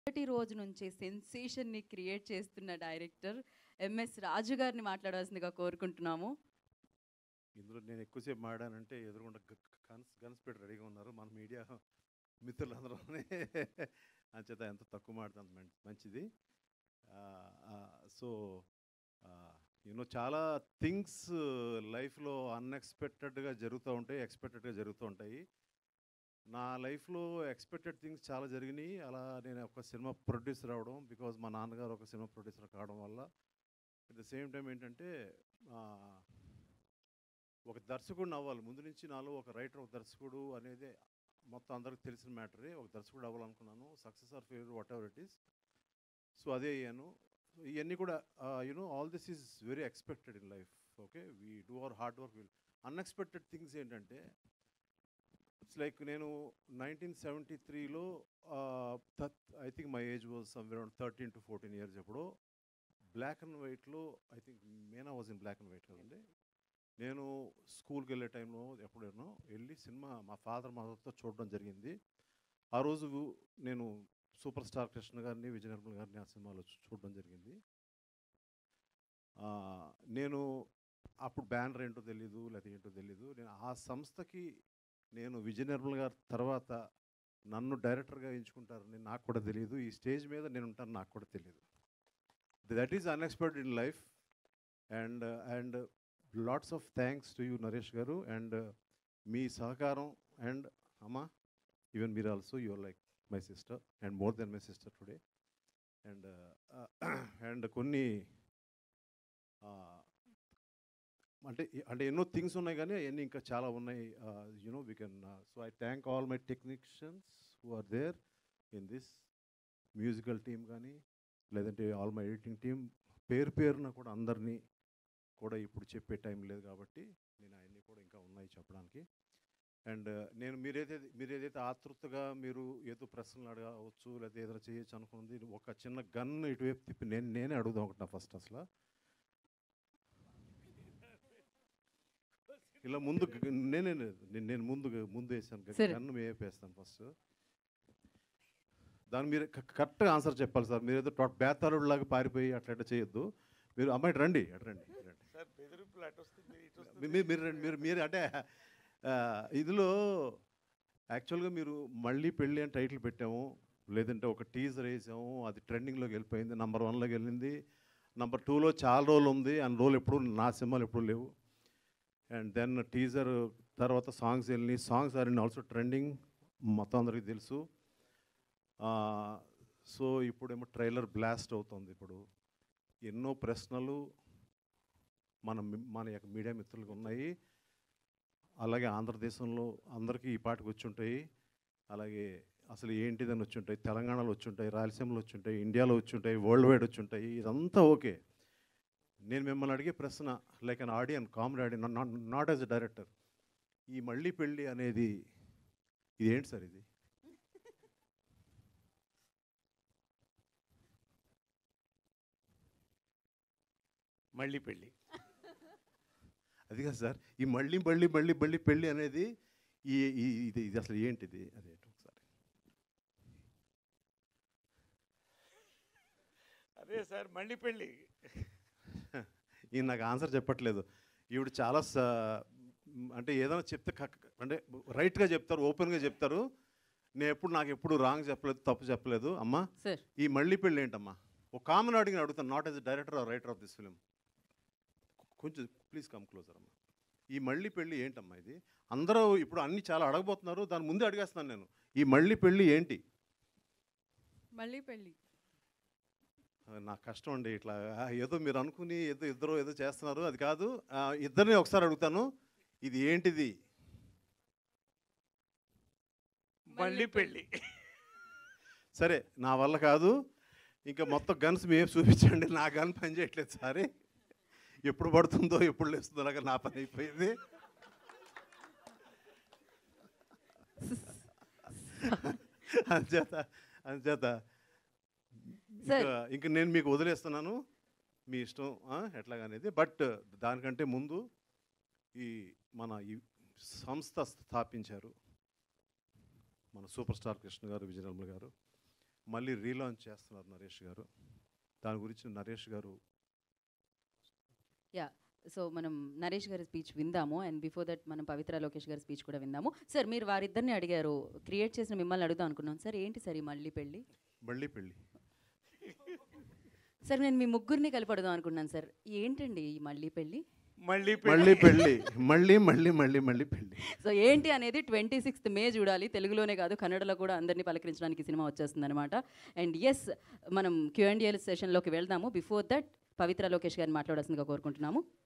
మొదటి రోజు నుంచి సెన్సేషన్ని క్రియేట్ చేస్తున్న డైరెక్టర్ ఎంఎస్ రాజు గారిని మాట్లాడాల్సిందిగా కోరుకుంటున్నాము ఇందులో నేను ఎక్కువసేపు మాడానంటే ఎదురుగుండా గ- గన్స్ గన్స్ పెట్టి రెడీగా ఉన్నారు మన మీడియా మిత్రులందరూనే అంచేత ఎంత తక్కువ మాడితే అంత మం- మంచిది సో యూనో చాలా థింగ్స్ లైఫ్లో అన్ఎక్స్పెక్టెడ్గా జరుగుతూ ఉంటాయి ఎక్స్పెక్టెడ్గా జరుగుతూ ఉంటాయి నా లైఫ్లో ఎక్స్పెక్టెడ్ థింగ్స్ చాలా జరిగినాయి అలా నేను ఒక సినిమా ప్రొడ్యూసర్ అవడం బికాజ్ మా నాన్నగారు ఒక సినిమా ప్రొడ్యూసర్ కావడం వల్ల అట్ ద సేమ్ టైం ఏంటంటే ఆ, ఒక దర్శకుడిని అవ్వాలి ముందు నుంచి నాలో ఒక రైటర్ ఒక దర్శకుడు అనేది మొత్తం అందరికి తెలిసిన మ్యాటరే ఒక దర్శకుడు అవ్వాలనుకున్నాను success or failure whatever it is so అదే అయ్యాను So ఇవన్నీ కూడా you know all this is very expected in life okay we do our hard work will unexpected things ఏంటంటే ఇట్స్ లైక్ నేను నైన్టీన్ సెవెంటీ త్రీలో I think my age was some around thirteen to fourteen years ఎప్పుడో black and వైట్లో I think మేనా was in black and white కదండి నేను స్కూల్కి వెళ్ళే టైంలో ఎప్పుడైనా వెళ్ళి సినిమా మా ఫాదర్ మదర్తో చూడడం జరిగింది ఆ రోజు నేను సూపర్ స్టార్ కృష్ణ గారిని విజయ నిర్మల్ గారిని ఆ సినిమాలో చూ- చూడడం జరిగింది ఆ, నేను అప్పుడు బ్యానర్ ఏంటో తెలీదు లేకపోతే ఏంటో తెలీదు నేను ఆ సంస్థకి నేను విజయ నిర్మల్ గారి తర్వాత నన్ను డైరెక్టర్గా ఎంచుకుంటారని నాకు కూడా తెలియదు ఈ స్టేజ్ మీద నేను ఉంటాను నాకు కూడా తెలియదు that is unexpected in life and and lots of thanks to you Naresh గారు అండ్ మీ సహకారం అండ్ అమ్మా ఈవెన్ మీరు also your like my sister and more then my sister today and and కొన్ని uh, అంటే అంటే ఎన్నో థింగ్స్ ఉన్నాయి కానీ అవన్నీ ఇంకా చాలా ఉన్నాయి you know we can so I thank all my technicians who are there in this musical team కానీ లేదంటే ఆల్ మై ఎడిటింగ్ టీమ్ పేరు పేరున కూడా అందరినీ కూడా ఇప్పుడు చెప్పే టైం లేదు కాబట్టి నేను అవన్నీ కూడా ఇంకా ఉన్నాయి చెప్పడానికి అండ్ నేను మీరైతే మీరు ఏదైతే ఆతృతగా మీరు ఏదో ప్రశ్నలు అడగవచ్చు లేదా ఏదైనా చేయొచ్చు అనుకున్నది ఒక చిన్న గన్ ఇటువైపు తిప్పి నేను నేనే అడుగుదాం అనుకుంటున్నా ఫస్ట్ అసలు ఇలా ముందు గ- నేనే నేను నేను ముందు ముందు వేసాను సరే. గన్ను మేపు వేస్తాను ఫస్ట్ దాన్ని మీరు కరెక్ట్గా ఆన్సర్ చెప్పాలి సార్ మీరు ఏదో బేతాళుడు లాగా పారిపోయి అట్లా అట్లా చేయొద్దు మీరు అమ్మాయి ఇటు రండి అటు రండి ఇటు రండి సార్ బెదిరింపులు అటు వస్తుంది ఇటు మీ- వస్తుంది మీరు మీరు రండి, మీరు మీరు అంటే ఆ, ఇందులో యాక్చువల్గా మీరు మళ్ళీ పెళ్ళి అని టైటిల్ పెట్టాము లేదంటే ఒక టీజర్ వేసాము అది ట్రెండింగ్లోకి వెళ్ళిపోయింది నంబర్ వన్లోకి వెళ్ళింది నంబర్ టూలో చాలా రోజులు ఉంది అన్ని రోజులు ఎప్పుడు నా సినిమాలు ఎప్పుడు లేవు అండ్ దెన్ టీజర్ తర్వాత సాంగ్స్ వెళ్ళినాయి songs are in also trending మొత్తం అందరికీ తెలుసు సో ఇప్పుడేమో ట్రైలర్ బ్లాస్ట్ అవుతుంది ఇప్పుడు ఎన్నో ప్రశ్నలు మన మి- మన యొక్క మీడియా మిత్రులకు ఉన్నాయి అలాగే ఆంధ్రదేశంలో అందరికీ ఈ పాటకు వచ్చి ఉంటాయి అలాగే అసలు ఏంటిదని వచ్చి ఉంటాయి తెలంగాణలో వచ్చి ఉంటాయి రాయలసీమలో వచ్చి ఉంటాయి ఇండియాలో వచ్చి ఉంటాయి వరల్డ్ వైడ్ వచ్చి ఉంటాయి ఇదంతా ఓకే నేను మిమ్మల్ని అడిగే ప్రశ్న like an audience comedy audience not as a director ఈ మళ్ళీ పెళ్ళి అనేది ఇది ఏంటి సార్ ఇది మళ్ళీ పెళ్ళి అది కాదు సార్ ఈ మళ్ళీ మళ్ళీ మళ్ళీ మళ్ళీ పెళ్ళి అనేది ఈ ఈ- ఇది ఇది అసలు ఏంటిది అదే ఒకసారి అదే సార్ మళ్ళీ పెళ్ళి ఈయన నాకు ఆన్సర్ చెప్పట్లేదు ఈవిడ చాలా స- అంటే ఏదైనా చెప్తే కక్- అంటే రైట్గా చెప్తారు ఓపెన్గా చెప్తారు నేను ఎప్పుడు నాకు ఎప్పుడు రాంగ్ చెప్పలేదు తప్పు చెప్పలేదు అమ్మా సార్ ఈ మళ్ళీ పెళ్ళి ఏంటమ్మా ఒక కామన్ అడిగిన అడుగుతాను not as director or writer of this film కొంచెం ప్లీజ్ కమ్ క్లోజర్ అమ్మా ఈ మళ్ళీ పెళ్ళి ఏంటమ్మా ఇది అందరూ ఇప్పుడు అన్ని చాలా అడగబోతున్నారు దాని ముందే అడిగేస్తున్నాను నేను ఈ మళ్ళీ పెళ్ళి ఏంటి మళ్ళీ పెళ్ళి ఆ, నాకు కష్టం అండి ఇట్లా ఆ, ఏదో మీరు అనుకుని ఏదో ఇద్దరు ఏదో చేస్తున్నారు అది కాదు ఆ, ఇద్దరిని ఒకసారి అడుగుతాను ఇది ఏంటిది మళ్ళీ పెళ్ళి సరే నా వల్ల కాదు ఇంకా మొత్తం గన్స్ మేము చూపించండి నా గన్ పని చేయట్లేదు సారీ ఎప్పుడు పడుతుందో ఎప్పుడు లేస్తుందో అలాగా నా పని అయిపోయింది అంచేత అంచేత సార్ ఇంకా ఇంకా నేను మీకు వదిలేస్తున్నాను మీ ఇష్టం ఆ, ఎట్లాగనేది బట్ దానికంటే ముందు ఈ మన ఈ సంస్థ స్థాపించారు మన సూపర్ స్టార్ కృష్ణ గారు విజయనర్మల గారు మళ్ళీ రీలాంచ్ చేస్తున్నారు నరేష్ గారు దాని గురించి నరేష్ గారు సో మనం నరేష్ గారి స్పీచ్ విందాము అండ్ బిఫోర్ దట్ మనం పవిత్ర లోకేష్ గారి స్పీచ్ కూడా విందాము సార్ మీరు వారిద్దరిని అడిగారు క్రియేట్ చేసిన మిమ్మల్ని అడుగుదాం అనుకున్నాం సార్ ఏంటి సార్ ఈ మళ్ళీ పెళ్ళి మళ్ళీ పెళ్ళి సార్ నేను మీ ముగ్గురిని కలిపి అడుగుదాం అనుకున్నాను సార్ ఏంటండి ఈ మళ్ళీ పెళ్ళి మళ్ళీ మళ్ళీ పెళ్ళి మళ్ళీ మళ్ళీ మళ్ళీ మళ్ళీ పెళ్ళి సో ఏంటి అనేది ట్వంటీ సిక్స్త్ మే చూడాలి తెలుగులోనే కాదు కన్నడలో కూడా అందరినీ పలకరించడానికి ఈ సినిమా వచ్చేస్తుంది అనమాట అండ్ ఎస్ మనం క్యూఎండిఎల్ సెషన్లోకి వెళ్దాము బిఫోర్ దట్ పవిత్ర లోకేష్ గారిని మాట్లాడాల్సిందిగా కోరుకుంటున్నాము